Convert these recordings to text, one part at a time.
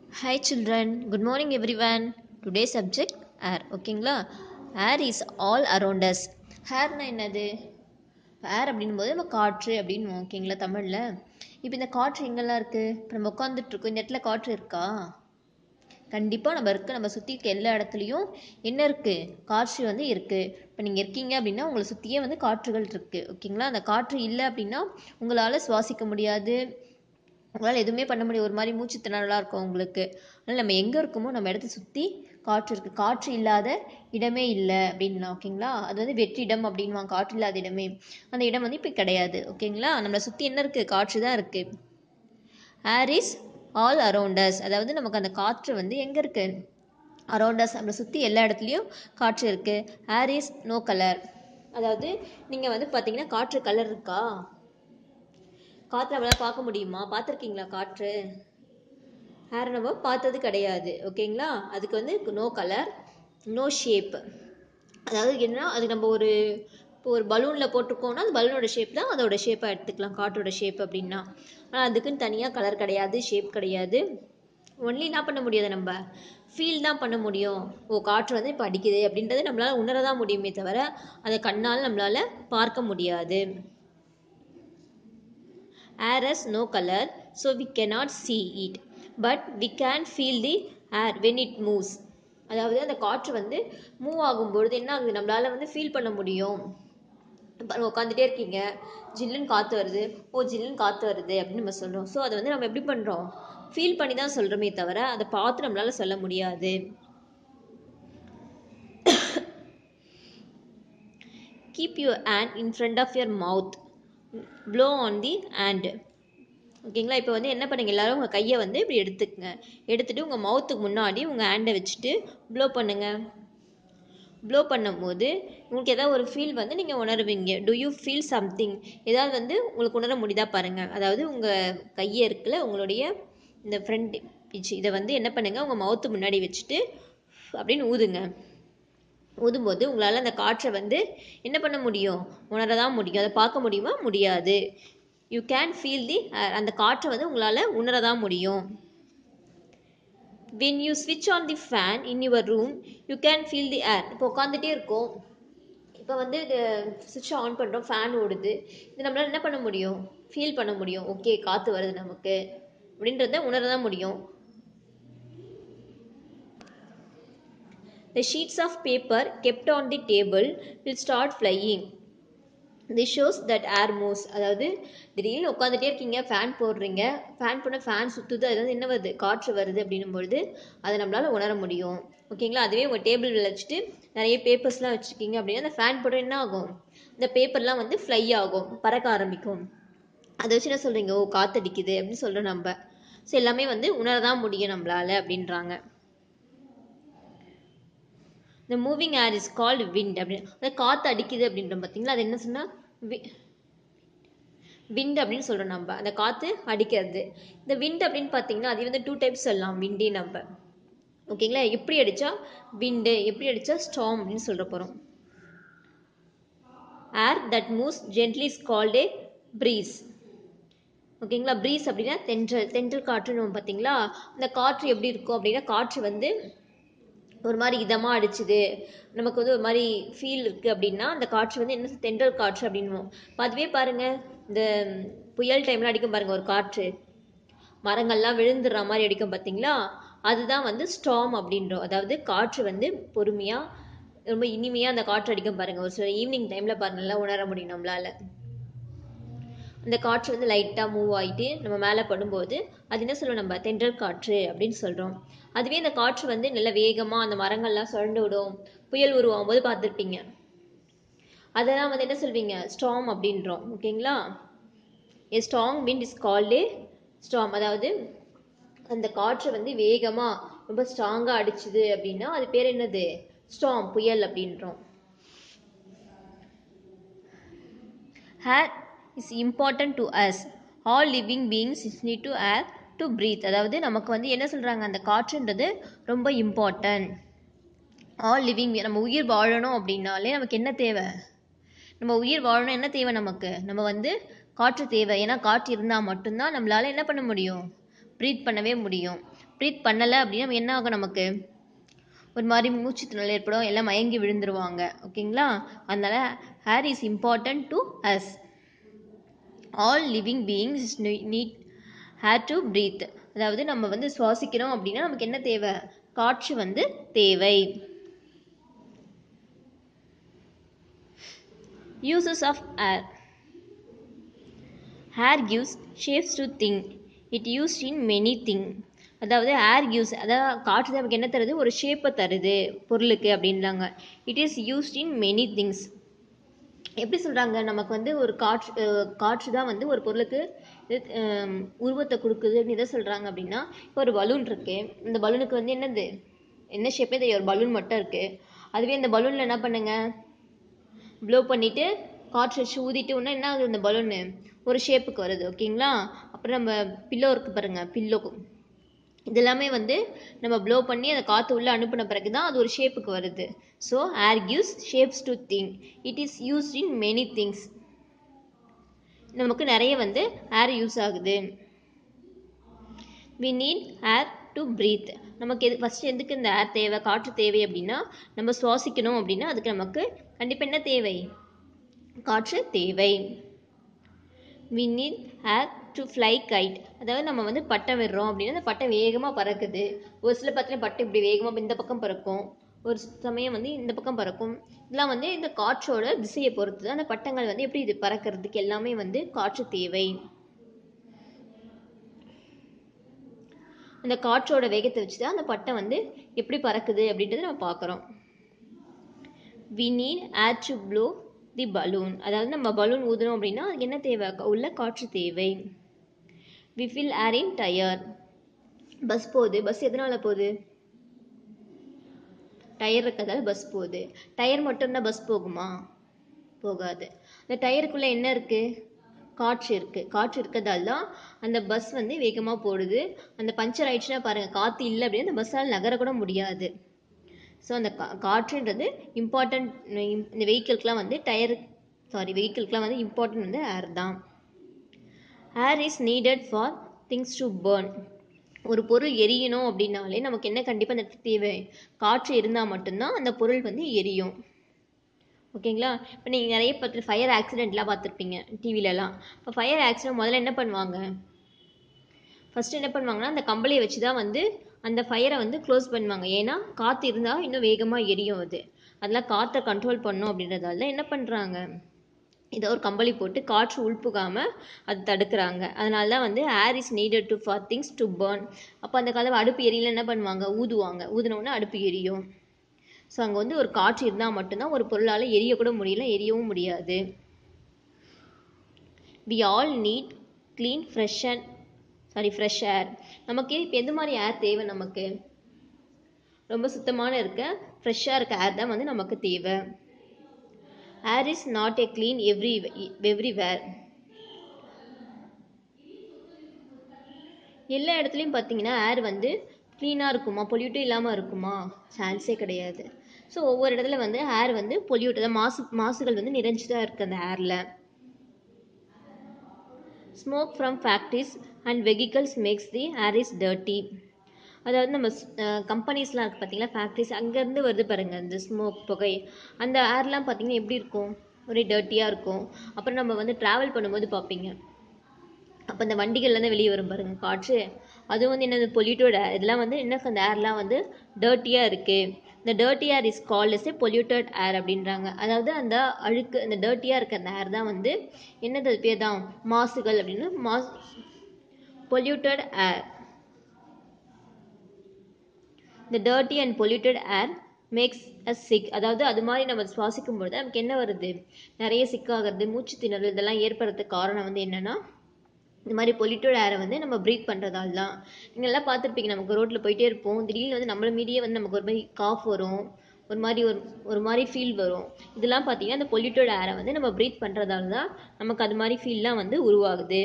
Hi children, good morning everyone. Today's subject air. ஓகேங்களா air is all around us. airனா என்னது ஏர் அப்படின்போது நம்ம காற்று அப்படின்னு ஓகேங்களா தமிழில் இப்போ இந்த காற்று எங்கெல்லாம் இருக்குது இப்போ நம்ம உட்காந்துட்டு இருக்கோம் இந்த இடத்துல காற்று இருக்கா கண்டிப்பாக நம்ம இருக்க நம்ம சுற்றி இருக்க எல்லா இடத்துலையும் என்ன இருக்குது காற்று வந்து இருக்குது இப்போ நீங்கள் இருக்கீங்க அப்படின்னா உங்களை சுற்றியே வந்து காற்றுகள் இருக்குது ஓகேங்களா அந்த காற்று இல்லை அப்படின்னா உங்களால் சுவாசிக்க முடியாது உங்களால் எதுவுமே பண்ண முடியாது ஒரு மாதிரி மூச்சு திணறலாக இருக்கும் உங்களுக்கு அதனால் நம்ம எங்கே இருக்கோமோ நம்ம இடத்த சுற்றி காற்று இருக்குது காற்று இல்லாத இடமே இல்லை அப்படின்னா ஓகேங்களா அது வந்து வெற்றிடம் அப்படின்வாங்க காற்று இல்லாத இடமே அந்த இடம் வந்து இப்போ கிடையாது ஓகேங்களா நம்மளை சுற்றி என்ன இருக்குது காற்று தான் இருக்குது ஏர் இஸ் ஆல் அரௌண்டஸ் அதாவது நமக்கு அந்த காற்று வந்து எங்கே இருக்குது அரௌண்டஸ் நம்மளை சுற்றி எல்லா இடத்துலையும் காற்று இருக்குது ஏர் இஸ் நோ கலர் அதாவது நீங்கள் வந்து பார்த்தீங்கன்னா காற்று கலர் இருக்கா காற்று நம்மளால் பார்க்க முடியுமா பார்த்துருக்கீங்களா காற்று ஏர் நம்ம பார்த்தது கிடையாது ஓகேங்களா அதுக்கு வந்து நோ கலர் நோ ஷேப் அதாவது என்னன்னா அது நம்ம ஒரு இப்போ ஒரு பலூனில் போட்டிருக்கோம்னா அந்த பலூனோட ஷேப் தான் அதோட ஷேப்பாக எடுத்துக்கலாம் காற்றோட ஷேப் அப்படின்னா ஆனால் அதுக்குன்னு தனியாக கலர் கிடையாது ஷேப் கிடையாது ஒன்லி என்ன பண்ண முடியாது நம்ம ஃபீல் தான் பண்ண முடியும் ஓ காற்று வந்து இப்போ அடிக்குது அப்படின்றது நம்மளால் உணர தான் முடியுமே தவிர அதை கண்ணால் நம்மளால் பார்க்க முடியாது air has no color so we cannot see it but we can feel the air when it moves அதாவது அந்த காற்று வந்து மூவ் ஆகும்பொழுது என்ன ஆகுது நம்மளால வந்து ஃபீல் பண்ண முடியும் பாருங்க உட்காந்துட்டே இருக்கீங்க ஜில்லுன்னு காற்று வருது ஓ ஜில்லுன்னு காற்று வருது அப்படின்னு நம்ம சொல்கிறோம் ஸோ அதை வந்து நம்ம எப்படி பண்ணுறோம் ஃபீல் பண்ணி தான் சொல்கிறோமே தவிர அதை பார்த்து நம்மளால சொல்ல முடியாது keep your hand in front of your mouth blow on the hand ஓகேங்களா இப்போ வந்து என்ன பண்ணுங்க எல்லாரும் உங்கள் கையை வந்து இப்படி எடுத்துக்கங்க எடுத்துகிட்டு உங்கள் மவுத்துக்கு முன்னாடி உங்கள் ஹேண்டை வச்சுட்டு ப்ளோ பண்ணுங்கள் ப்ளோ பண்ணும்போது உங்களுக்கு ஏதாவது ஒரு ஃபீல் வந்து நீங்கள் உணருவீங்க டு யூ ஃபீல் சம்திங் ஏதாவது வந்து உங்களுக்கு உணர முடியுதா பாருங்கள் அதாவது உங்கள் கையை இருக்குல்ல உங்களுடைய இந்த ஃப்ரண்ட் பிச்சு இதை வந்து என்ன பண்ணுங்கள் உங்கள் மவுத்து முன்னாடி வச்சுட்டு அப்படின்னு ஊதுங்க ஊதும்போது உங்களால் அந்த காற்றை வந்து என்ன பண்ண முடியும் உணர தான் முடியும் அதை பார்க்க முடியுமா முடியாது யூ கேன் ஃபீல் தி அந்த காற்றை வந்து உங்களால் உணர தான் முடியும் வென் யூ ஸ்விட்ச் on the fan in your room you can feel the air இப்போ உட்காந்துட்டே இருக்கோம் இப்போ வந்து சுவிட்ச் ஆன் பண்ணுறோம் ஃபேன் ஓடுது இது நம்மளால் என்ன பண்ண முடியும் ஃபீல் பண்ண முடியும் ஓகே காற்று வருது நமக்கு அப்படின்றத உணர தான் முடியும் The sheets of paper kept on the table will start flying. This shows that air moves. அதாவது திடீர்னு உட்காந்துட்டே இருக்கீங்க ஃபேன் போடுறீங்க ஃபேன் பண்ண ஃபேன் சுற்றுது அது வந்து என்ன வருது காற்று வருது அப்படின்னும் பொழுது அதை நம்மளால் உணர முடியும் ஓகேங்களா அதுவே உங்கள் டேபிள் வச்சுட்டு நிறைய பேப்பர்ஸ்லாம் வச்சுருக்கீங்க அப்படின்னா அந்த ஃபேன் போட என்ன ஆகும் இந்த பேப்பர்லாம் வந்து ஃப்ளை ஆகும் பறக்க ஆரம்பிக்கும் அதை வச்சு என்ன சொல்கிறீங்க ஓ காற்றடிக்குது அப்படின்னு சொல்கிறோம் நம்ம ஸோ எல்லாமே வந்து உணரதான் முடியும் நம்மளால் அப்படின்றாங்க இந்த moving air is called wind அப்படின்னு அதாவது காற்று அடிக்குது அப்படின்றோம் பார்த்தீங்களா அது என்ன சொன்னால் வி விண்ட் அப்படின்னு சொல்கிறோம் நம்ம அந்த காற்று அடிக்கிறது இந்த விண்ட் அப்படின்னு பார்த்தீங்கன்னா அது வந்து டூ டைப்ஸ் சொல்லலாம் விண்டே நம்ம ஓகேங்களா எப்படி அடித்தா விண்டு எப்படி அடித்தா ஸ்டாம் அப்படின்னு சொல்கிற போகிறோம் air that moves gently is called a breeze ஓகேங்களா ப்ரீஸ் அப்படின்னா தென்றல் தென்றல் காற்றுன்னு பார்த்தீங்களா அந்த காற்று எப்படி இருக்கும் அப்படின்னா காற்று வந்து ஒரு மாதிரி இதமாக அடிச்சுது நமக்கு வந்து ஒரு மாதிரி ஃபீல் இருக்குது அப்படின்னா அந்த காற்று வந்து என்ன தென்றல் காற்று அப்படின்வோம் இப்போ அதுவே பாருங்கள் இந்த புயல் டைமில் அடிக்கும் பாருங்கள் ஒரு காற்று மரங்கள்லாம் விழுந்துடுற மாதிரி அடிக்கும் பார்த்தீங்களா அதுதான் வந்து ஸ்டாம் அப்படின்றோம் அதாவது காற்று வந்து பொறுமையாக ரொம்ப இனிமையாக அந்த காற்று அடிக்கும் பாருங்கள் ஒரு சில ஈவினிங் டைமில் பாருங்கள் நல்லா உணர முடியும் நம்மளால் அந்த காற்று வந்து லைட்டாக மூவ் ஆகிட்டு நம்ம மேலே படும்போது அது என்ன சொல்லுவோம் நம்ம தென்றல் காற்று அப்படின்னு சொல்கிறோம் அதுவே இந்த காற்று வந்து நல்ல வேகமாக அந்த மரங்கள்லாம் சுரண்டு விடும் புயல் உருவாகும் போது பார்த்துருப்பீங்க அதெல்லாம் வந்து என்ன சொல்வீங்க ஸ்டாம் அப்படின்றோம் ஓகேங்களா a strong wind is called storm அதாவது அந்த காற்று வந்து வேகமாக ரொம்ப ஸ்ட்ராங்காக அடிச்சுது அப்படின்னா அது பேர் என்னது ஸ்டாம் புயல் அப்படின்றோம் air is important to us all living beings is need to air to breathe அதாவது நமக்கு வந்து என்ன சொல்கிறாங்க அந்த காற்றுன்றது ரொம்ப இம்பார்ட்டன்ட் ஆல் லிவிங் நம்ம உயிர் வாழணும் அப்படின்னாலே நமக்கு என்ன தேவை நம்ம உயிர் வாழணும் என்ன தேவை நமக்கு நம்ம வந்து காற்று தேவை ஏன்னா காற்று இருந்தால் மட்டும்தான் நம்மளால் என்ன பண்ண முடியும் ப்ரீத் பண்ணவே முடியும் ப்ரீத் பண்ணலை அப்படின்னா நம்ம என்ன ஆகும் நமக்கு ஒரு மாதிரி மூச்சு திணறல் ஏற்படும் எல்லாம் மயங்கி விழுந்துருவாங்க ஓகேங்களா அதனால air is important to us all living beings need air to breathe அதாவது நம்ம வந்து சுவாசிக்கிறோம் அப்படின்னா நமக்கு என்ன தேவை காற்று வந்து தேவை uses of air air gives shapes to thing it used in many thing அதாவது ஏர் கிவ்ஸ் அதாவது காற்று நமக்கு என்ன தருது ஒரு ஷேப்பை தருது பொருளுக்கு அப்படின்றாங்க it is used in many things எப்படி சொல்கிறாங்க நமக்கு வந்து ஒரு காற்று அஹ் காற்று தான் வந்து ஒரு பொருளுக்கு இது, ஹம், உருவத்தை கொடுக்குதுன்னு எதை சொல்கிறாங்க அப்படின்னா இப்போ ஒரு பலூன் இருக்கு இந்த பலூனுக்கு வந்து என்னது என்ன ஷேப்பே தெரியும் ஒரு பலூன் மட்டும் இருக்குது அதுவே இந்த பலூனில் என்ன பண்ணுங்க ப்ளோ பண்ணிவிட்டு காற்று வச்சு ஊதிட்டு உடனே என்ன ஆகுது இந்த பலூனு ஒரு ஷேப்புக்கு வருது ஓகேங்களா அப்புறம் நம்ம பில்லோ இருக்குது பாருங்கள் பில்லோ இது எல்லாமே வந்து நம்ம ப்ளோ பண்ணி அதை காற்று உள்ளே அனுப்பின பிறகு தான் அது ஒரு ஷேப்புக்கு வருது so air gives shapes to thing it is used in many things நமக்கு நிறைய வந்து ஏர் யூஸ் ஆகுது we need air to breathe நமக்கு எது ஃபஸ்ட்டு எதுக்கு இந்த ஏர் தேவை காற்று தேவை அப்படின்னா நம்ம சுவாசிக்கணும் அப்படின்னா அதுக்கு நமக்கு கண்டிப்பாக என்ன தேவை காற்று தேவை we need air to fly kite அதாவது நம்ம வந்து பட்டம் விடுறோம் அப்படின்னா அந்த பட்டம் வேகமாக பறக்குது ஒரு சில பத்தில் பட்டம் இப்படி வேகமாக இந்த பக்கம் பறக்கும் ஒரு சமயம் வந்து இந்த பக்கம் பறக்கும் இதெல்லாம் வந்து இந்த காற்றோட திசையை பொறுத்து தான் அந்த பட்டங்கள் வந்து எப்படி இது பறக்கிறதுக்கு எல்லாமே வந்து காற்று தேவை அந்த காற்றோட வேகத்தை வச்சு தான் அந்த பட்டம் வந்து எப்படி பறக்குது அப்படின்றத நம்ம பார்க்குறோம் we need air to blow the balloon அதாவது நம்ம பலூன் ஊதுறோம் அப்படின்னா அதுக்கு என்ன தேவை உள்ள காற்று தேவை we fill air in tyre bus போகுது பஸ் எதனால் போகுது டயர் இருக்கிறதால பஸ் போகுது டயர் மட்டும்தான் பஸ் போகுமா போகாது அந்த டயருக்குள்ளே என்ன இருக்குது காற்று இருக்குது காற்று இருக்கிறதால தான் அந்த பஸ் வந்து வேகமாக போடுது அந்த பஞ்சர் ஆயிடுச்சுன்னா பாருங்கள் காற்று இல்லை அப்படின்னு அந்த பஸ்ஸால் நகரக்கூட முடியாது ஸோ அந்த கா காற்றுன்றது இம்பார்ட்டண்ட் இந்த வெஹிக்கிள்க்குலாம் வந்து டயர் சாரி வெஹிக்கிள்க்குலாம் வந்து இம்பார்ட்டன்ட் வந்து ஏர் தான் air is needed for things to burn ஒரு பொருள் எரியணும் அப்படின்னாலே நமக்கு என்ன கண்டிப்பாக அந்த இடத்துக்கு தேவை காற்று இருந்தால் மட்டும்தான் அந்த பொருள் வந்து எரியும் ஓகேங்களா இப்போ நீங்கள் நிறைய பார்த்து ஃபயர் ஆக்சிடெண்ட்லாம் பார்த்துருப்பீங்க டிவிலலாம் இப்போ ஃபயர் ஆக்சிடென்ட் முதல்ல என்ன பண்ணுவாங்க ஃபஸ்ட்டு என்ன பண்ணுவாங்கன்னா அந்த கம்பளியை வச்சு தான் வந்து அந்த ஃபயரை வந்து க்ளோஸ் பண்ணுவாங்க ஏன்னா காற்று இருந்தால் இன்னும் வேகமாக எரியும் அது அதெல்லாம் காற்றை கண்ட்ரோல் பண்ணும் அப்படின்றதால என்ன பண்ணுறாங்க இதை ஒரு கம்பளி போட்டு காற்று உள்புகாமல் அது தடுக்கிறாங்க அதனால தான் வந்து air is needed to for things to burn அப்போ அந்த காலம் அடுப்பு எரியல என்ன பண்ணுவாங்க ஊதுவாங்க ஊதுனோடனே அடுப்பு எரியும் ஸோ அங்கே வந்து ஒரு காற்று இருந்தால் மட்டும்தான் ஒரு பொருளால் எரியக்கூட முடியல எரியவும் முடியாது we all need clean fresh and sorry fresh air நமக்கு இப்போ எந்த மாதிரி ஏர் தேவை நமக்கு ரொம்ப சுத்தமான இருக்க ஃப்ரெஷ்ஷாக இருக்க ஏர் தான் வந்து நமக்கு தேவை air is not a clean every everywhere எல்லா இடத்துலையும் பார்த்தீங்கன்னா ஏர் வந்து க்ளீனாக இருக்குமா பொல்யூட்டும் இல்லாமல் இருக்குமா சான்ஸே கிடையாது ஸோ ஒவ்வொரு இடத்துல வந்து ஏர் வந்து பொல்யூட் தான் மாசு மாசுகள் வந்து நிறைஞ்சு தான் இருக்குது அந்த ஏரில் smoke from factories and vehicles makes the air is dirty அதாவது நம்ம கம்பெனிஸ்லாம் இருக்குது பார்த்தீங்களா ஃபேக்ட்ரிஸ் அங்கேருந்து வருது பாருங்கள் இந்த ஸ்மோக் புகை அந்த ஏர்லாம் பார்த்தீங்கன்னா எப்படி இருக்கும் ஒரே டர்ட்டியாக இருக்கும் அப்புறம் நம்ம வந்து ட்ராவல் பண்ணும்போது பார்ப்பீங்க அப்போ அந்த வண்டிகள்லேருந்து வெளியே வரும் பாருங்க காற்று அதுவும் வந்து என்னது பொல்யூட்டட் ஏர் இதெல்லாம் வந்து என்ன அந்த ஏர்லாம் வந்து டர்ட்டியாக இருக்குது இந்த dirty air is called as a polluted air அப்படின்றாங்க அதாவது அந்த அழுக்கு அந்த டர்ட்டியாக இருக்க அந்த ஏர் தான் வந்து என்னது அது பேர் தான் மாசுகள் அப்படின்னு மாஸ் பொல்யூட்டட் ஏர் இந்த dirty and polluted air makes a sick அதாவது அது மாதிரி நம்ம சுவாசிக்கும் பொழுது நமக்கு என்ன வருது நிறைய சிக்காகிறது மூச்சு திணறல் இதெல்லாம் ஏற்படுறதுக்கு காரணம் வந்து என்னென்னா இந்த மாதிரி பொல்யூட்டட் ஏரை வந்து நம்ம ப்ரீத் பண்ணுறதால தான் நீங்கள் எல்லாம் பார்த்துருப்பீங்க நமக்கு ரோட்டில் போயிட்டே இருப்போம் திடீர்னு வந்து நம்மள மீடியே வந்து நமக்கு ஒரு மாதிரி காஃப் வரும் ஒரு மாதிரி ஒரு ஒரு மாதிரி ஃபீல் வரும் இதெல்லாம் பார்த்தீங்கன்னா அந்த பொல்யூட்டட் ஏரை வந்து நம்ம ப்ரீத் பண்ணுறதால தான் நமக்கு அது மாதிரி ஃபீல்லாம் வந்து உருவாகுது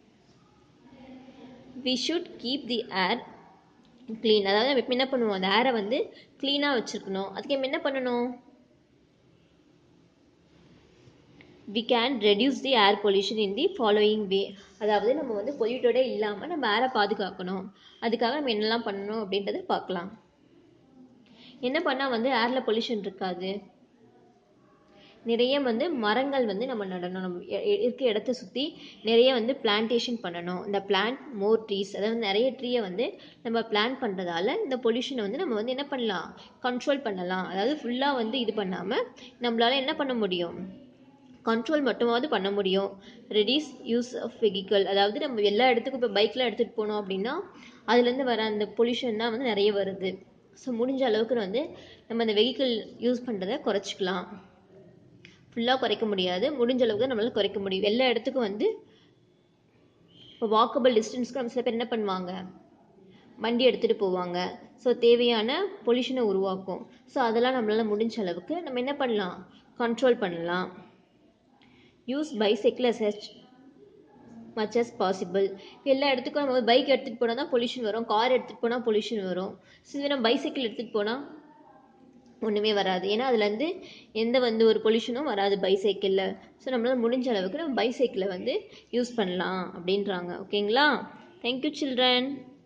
we should keep the air clean அதாவது நம்ம எப்போ என்ன பண்ணுவோம் அந்த ஏரை வந்து க்ளீனாக வச்சுருக்கணும் அதுக்கு நம்ம என்ன பண்ணணும் we can reduce the air pollution in the following way அதாவது நம்ம வந்து பொல்யூட்டடே இல்லாமல் நம்ம ஏரை பாதுகாக்கணும் அதுக்காக நம்ம என்னெல்லாம் பண்ணணும் அப்படின்றத பார்க்கலாம் என்ன பண்ணால் வந்து ஏரில் பொல்யூஷன் இருக்காது நிறைய வந்து மரங்கள் வந்து நம்ம நடணும் நம்ம இ- இ- இருக்க இடத்த சுற்றி நிறைய வந்து பிளான்டேஷன் பண்ணணும் இந்த பிளான்ட் மோர் ட்ரீஸ் அதாவது நிறைய ட்ரீயை வந்து நம்ம பிளான் பண்ணுறதால இந்த பொல்யூஷனை வந்து நம்ம வந்து என்ன பண்ணலாம் கண்ட்ரோல் பண்ணலாம் அதாவது ஃபுல்லாக வந்து இது பண்ணாமல் நம்மளால என்ன பண்ண முடியும் கண்ட்ரோல் மட்டுமாவது பண்ண முடியும் ரெடியூஸ் யூஸ் ஆஃப் வெஹிக்கிள் அதாவது நம்ம எல்லா இடத்துக்கும் இப்போ பைக்கில் எடுத்துகிட்டு போனோம் அப்படின்னா அதுலேருந்து வர அந்த பொல்யூஷன் தான் வந்து நிறைய வருது ஸோ முடிஞ்ச அளவுக்கு வந்து நம்ம அந்த வெஹிக்கிள் யூஸ் பண்ணுறதை குறைச்சிக்கலாம் ஃபுல்லாக குறைக்க முடியாது முடிஞ்ச அளவுக்கு தான் நம்மளால குறைக்க முடியும் எல்லா இடத்துக்கும் வந்து இப்போ வாக்கபிள் டிஸ்டன்ஸ்க்கு நம்ம சில பேர் என்ன பண்ணுவாங்க வண்டி எடுத்துகிட்டு போவாங்க ஸோ தேவையான பொல்யூஷனை உருவாக்கும் ஸோ அதெல்லாம் நம்மளால் முடிஞ்ச அளவுக்கு நம்ம என்ன பண்ணலாம் கண்ட்ரோல் பண்ணலாம் use bicycle as much as possible எல்லா இடத்துக்கும் நம்ம பைக் எடுத்துகிட்டு போனால் தான் பொல்யூஷன் வரும் கார் எடுத்துகிட்டு போனால் பொல்யூஷன் வரும் ஸோ நம்ம பைசைக்கிள் எடுத்துகிட்டு போனால் ஒன்றுமே வராது ஏன்னா அதுலேருந்து எந்த வந்து ஒரு பொல்யூஷனும் வராது பைசைக்கிளில் ஸோ நம்மளால் முடிஞ்ச அளவுக்கு நம்ம பைசைக்கிளை வந்து யூஸ் பண்ணலாம் அப்படின்றாங்க ஓகேங்களா தேங்க்யூ சில்ட்ரன்